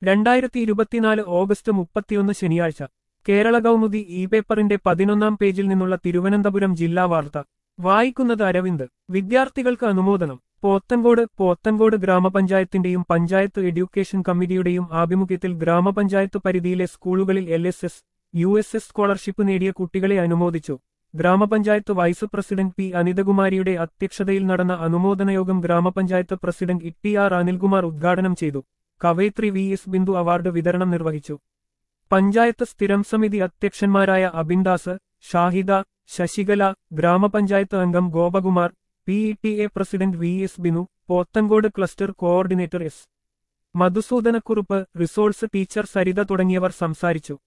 രണ്ടായിരത്തി ഇരുപത്തിനാല് ഓഗസ്റ്റ് മുപ്പത്തിയൊന്ന് ശനിയാഴ്ച കേരള കൗമുദി ഇ പേപ്പറിന്റെ പതിനൊന്നാം പേജിൽ നിന്നുള്ള തിരുവനന്തപുരം ജില്ലാ വാർത്ത വായിക്കുന്നത് അരവിന്ദ് വിദ്യാർത്ഥികൾക്ക് അനുമോദനം പോത്തൻകോട് പോത്തൻകോട് ഗ്രാമപഞ്ചായത്തിന്റെയും പഞ്ചായത്ത് എഡ്യൂക്കേഷൻ കമ്മിറ്റിയുടെയും ആഭിമുഖ്യത്തിൽ ഗ്രാമപഞ്ചായത്ത് പരിധിയിലെ സ്കൂളുകളിൽ L S S U S S scholarship നേടിയ കുട്ടികളെ അനുമോദിച്ചു ഗ്രാമപഞ്ചായത്ത് വൈസ് പ്രസിഡന്റ് പി അനിതകുമാരിയുടെ അധ്യക്ഷതയിൽ നടന്ന അനുമോദന യോഗം ഗ്രാമപഞ്ചായത്ത് പ്രസിഡന്റ് ഇ ആർ അനിൽകുമാർ ഉദ്ഘാടനം ചെയ്തു കവയിത്രി വി എസ് ബിന്ദു അവാർഡ് വിതരണം നിർവഹിച്ചു പഞ്ചായത്ത് സ്ഥിരം സമിതി അധ്യക്ഷന്മാരായ അബിൻദാസ് ഷാഹിദ ശശികല ഗ്രാമപഞ്ചായത്ത് അംഗം Gopakumar P E T A president V S Binu Pothencode cluster coordinator S Madhusoodanakurup resource teacher Saritha തുടങ്ങിയവർ സംസാരിച്ചു